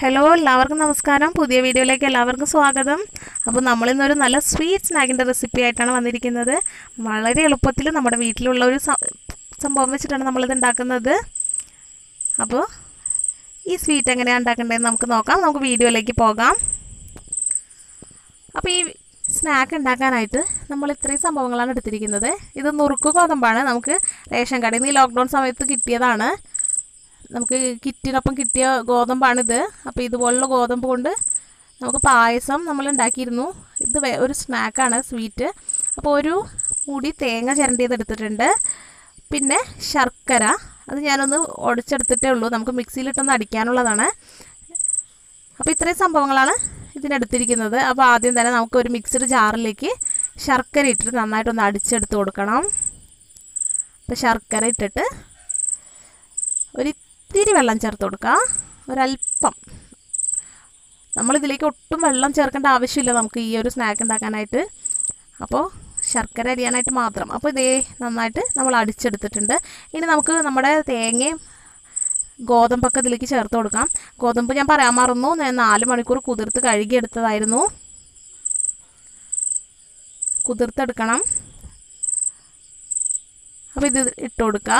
hello എല്ലാവർക്കും നമസ്കാരം പുതിയ വീഡിയോയിലേക്ക് എല്ലാവർക്കും സ്വാഗതം അപ്പോൾ നമ്മളിന്നൊരു നല്ല സ്വീറ്റ് സ്നാക്കിൻ്റെ റെസിപ്പി ആയിട്ടാണ് വന്നിരിക്കുന്നത് വളരെ എളുപ്പത്തിൽ നമ്മുടെ വീട്ടിലുള്ള ഒരു സ- സംഭവം വെച്ചിട്ടാണ് നമ്മളിത് ഉണ്ടാക്കുന്നത് അപ്പോൾ ഈ സ്വീറ്റ് എങ്ങനെയാണ് ഉണ്ടാക്കേണ്ടതെന്ന് നമുക്ക് നോക്കാം നമുക്ക് വീഡിയോയിലേക്ക് പോകാം അപ്പോൾ ഈ സ്നാക്ക് ഉണ്ടാക്കാനായിട്ട് നമ്മൾ ഇത്രയും സംഭവങ്ങളാണ് എടുത്തിരിക്കുന്നത് ഇത് നുറുക്ക് ഗോതമ്പാണ് നമുക്ക് റേഷൻ കടയിൽ നിന്ന് ഈ ലോക്ക്ഡൗൺ സമയത്ത് കിട്ടിയതാണ് നമുക്ക് കിറ്റിനൊപ്പം കിട്ടിയ ഗോതമ്പാണിത് അപ്പോൾ ഇതുപോലുള്ള ഗോതമ്പ് കൊണ്ട് നമുക്ക് പായസം നമ്മൾ ഉണ്ടാക്കിയിരുന്നു ഇത് വേ- ഒരു സ്നാക്കാണ് സ്വീറ്റ് അപ്പോൾ ഒരു മുടി തേങ്ങ ചിരണ്ടിയത് എടുത്തിട്ടുണ്ട് പിന്നെ ശർക്കര അത് ഞാനൊന്ന് ഉടച്ചെടുത്തിട്ടേ ഉള്ളൂ നമുക്ക് മിക്സിയിലിട്ടൊന്ന് അടിക്കാനുള്ളതാണ് അപ്പോൾ ഇത്രയും സംഭവങ്ങളാണ് ഇതിനെടുത്തിരിക്കുന്നത് അപ്പോൾ ആദ്യം തന്നെ നമുക്ക് ഒരു മിക്സഡ് ജാറിലേക്ക് ശർക്കര ഇട്ടിട്ട് നന്നായിട്ടൊന്ന് അടിച്ചെടുത്ത് കൊടുക്കണം അപ്പോൾ ശർക്കര ഇട്ടിട്ട് ഒരു ഇത്തിരി വെള്ളം ചേർത്ത് കൊടുക്കുക ഒരല്പം നമ്മളിതിലേക്ക് ഒട്ടും വെള്ളം ചേർക്കേണ്ട ആവശ്യമില്ല നമുക്ക് ഈ ഒരു സ്നാക്ക് ഉണ്ടാക്കാനായിട്ട് അപ്പോൾ ശർക്കര അരിയാനായിട്ട് മാത്രം അപ്പോൾ ഇതേ നന്നായിട്ട് നമ്മൾ അടിച്ചെടുത്തിട്ടുണ്ട് ഇനി നമുക്ക് നമ്മുടെ തേങ്ങയും ഗോതമ്പൊക്കെ ഇതിലേക്ക് ചേർത്ത് കൊടുക്കാം ഗോതമ്പ് ഞാൻ പറയാൻ മറന്നു ഞാൻ നാല് മണിക്കൂർ കുതിർത്ത് കഴുകിയെടുത്തതായിരുന്നു കുതിർത്തെടുക്കണം അപ്പോൾ ഇത് ഇട്ട് കൊടുക്കുക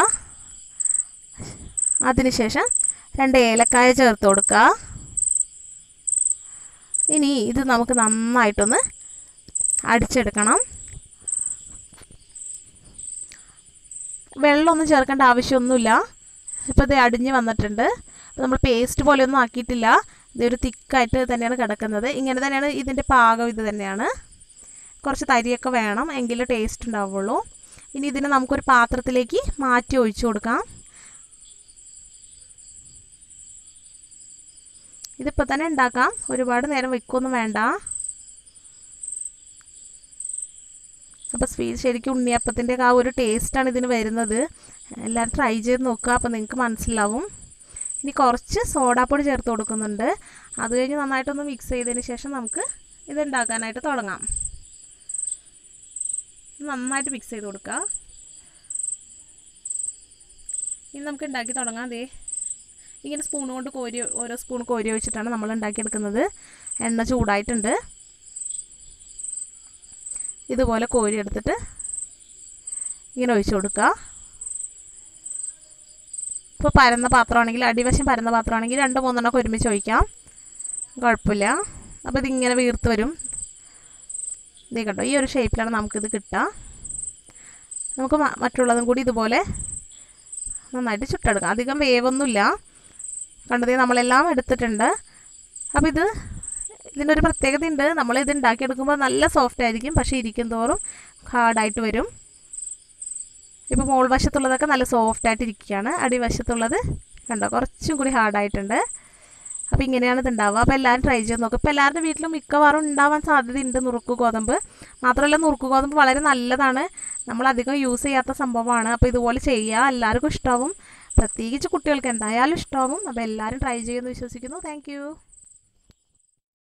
അതിനുശേഷം രണ്ട് ഏലക്കായ ചേർത്ത് കൊടുക്കുക ഇനി ഇത് നമുക്ക് നന്നായിട്ടൊന്ന് അടിച്ചെടുക്കണം വെള്ളമൊന്നും ചേർക്കേണ്ട ആവശ്യമൊന്നുമില്ല ഇപ്പോൾ ഇത് അടിഞ്ഞ് വന്നിട്ടുണ്ട് അപ്പോൾ നമ്മൾ പേസ്റ്റ് പോലെയൊന്നും ആക്കിയിട്ടില്ല ഇതൊരു തിക്കായിട്ട് തന്നെയാണ് കിടക്കുന്നത് ഇങ്ങനെ തന്നെയാണ് ഇതിൻ്റെ പാകം ഇത് തന്നെയാണ് കുറച്ച് തരിയൊക്കെ വേണം എങ്കിലേ ടേസ്റ്റ് ഉണ്ടാവുള്ളൂ ഇനി ഇതിനെ നമുക്കൊരു പാത്രത്തിലേക്ക് മാറ്റി ഒഴിച്ചു കൊടുക്കാം ഇതിപ്പോൾ തന്നെ ഉണ്ടാക്കാം ഒരുപാട് നേരം വെക്കൊന്നും വേണ്ട അപ്പോൾ സ്വീറ്റ് ശരിക്കും ഉണ്ണിയപ്പത്തിൻ്റെ ആ ഒരു ടേസ്റ്റാണ് ഇതിന് വരുന്നത് എല്ലാവരും ട്രൈ ചെയ്ത് നോക്കുക അപ്പോൾ നിങ്ങൾക്ക് മനസ്സിലാവും ഇനി കുറച്ച് സോഡാപ്പൊടി ചേർത്ത് കൊടുക്കുന്നുണ്ട് അത് കഴിഞ്ഞ് നന്നായിട്ടൊന്ന് മിക്സ് ചെയ്തതിന് ശേഷം നമുക്ക് ഇത് ഉണ്ടാക്കാനായിട്ട് തുടങ്ങാം നന്നായിട്ട് മിക്സ് ചെയ്ത് കൊടുക്കുക ഇനി നമുക്ക് ഉണ്ടാക്കി തുടങ്ങാം ദേ ഇങ്ങനെ സ്പൂൺ കൊണ്ട് കോരി ഓരോ സ്പൂൺ കോരി വെച്ചിട്ടാണ് നമ്മൾ ഉണ്ടാക്കിയെടുക്കുന്നത് എണ്ണ ചൂടായിട്ടുണ്ട് ഇതുപോലെ കോരി എടുത്തിട്ട് ഇങ്ങനെ ഒഴിച്ചു കൊടുക്കുക ഇപ്പോൾ പരന്ന പാത്രമാണെങ്കിൽ അടിവശം പരന്ന പാത്രമാണെങ്കിൽ രണ്ട് മൂന്നെണ്ണമൊക്കെ ഒരുമിച്ച് ഒഴിക്കാം കുഴപ്പമില്ല അപ്പോൾ ഇതിങ്ങനെ വീർത്ത് വരും ഇത് കേട്ടോ ഈ ഒരു ഷേപ്പിലാണ് നമുക്കിത് കിട്ടുക നമുക്ക് മ- മറ്റുള്ളതും കൂടി ഇതുപോലെ നന്നായിട്ട് ചുട്ടെടുക്കാം അധികം വേവൊന്നുമില്ല കണ്ടതേ നമ്മളെല്ലാം എടുത്തിട്ടുണ്ട് അപ്പോൾ ഇത് ഇതിനൊരു പ്രത്യേകത ഉണ്ട് നമ്മൾ ഇത് ഉണ്ടാക്കിയെടുക്കുമ്പോൾ നല്ല സോഫ്റ്റ് ആയിരിക്കും പക്ഷേ ഇരിക്കും തോറും ഹാർഡായിട്ട് വരും ഇപ്പോൾ മോൾ വശത്തുള്ളതൊക്കെ നല്ല സോഫ്റ്റ് ആയിട്ട് ഇരിക്കുകയാണ് അടിവശത്തുള്ളത് കണ്ടോ കുറച്ചും കൂടി ഹാർഡായിട്ടുണ്ട് അപ്പോൾ ഇങ്ങനെയാണ് ഇത് ഉണ്ടാവുക അപ്പോൾ എല്ലാവരും ട്രൈ ചെയ്ത് നോക്കും ഇപ്പോൾ എല്ലാവരുടെ വീട്ടിലും മിക്കവാറും ഉണ്ടാവാൻ സാധ്യതയുണ്ട് നുറുക്ക് ഗോതമ്പ് മാത്രമല്ല നുറുക്ക് ഗോതമ്പ് വളരെ നല്ലതാണ് നമ്മൾ അധികം യൂസ് ചെയ്യാത്ത സംഭവമാണ് അപ്പോൾ ഇതുപോലെ ചെയ്യുക എല്ലാവർക്കും ഇഷ്ടമാവും പ്രത്യേകിച്ച് കുട്ടികൾക്ക് എന്തായാലും ഇഷ്ടമാവും അപ്പോൾ എല്ലാവരും ട്രൈ ചെയ്യുമെന്ന് വിശ്വസിക്കുന്നു താങ്ക്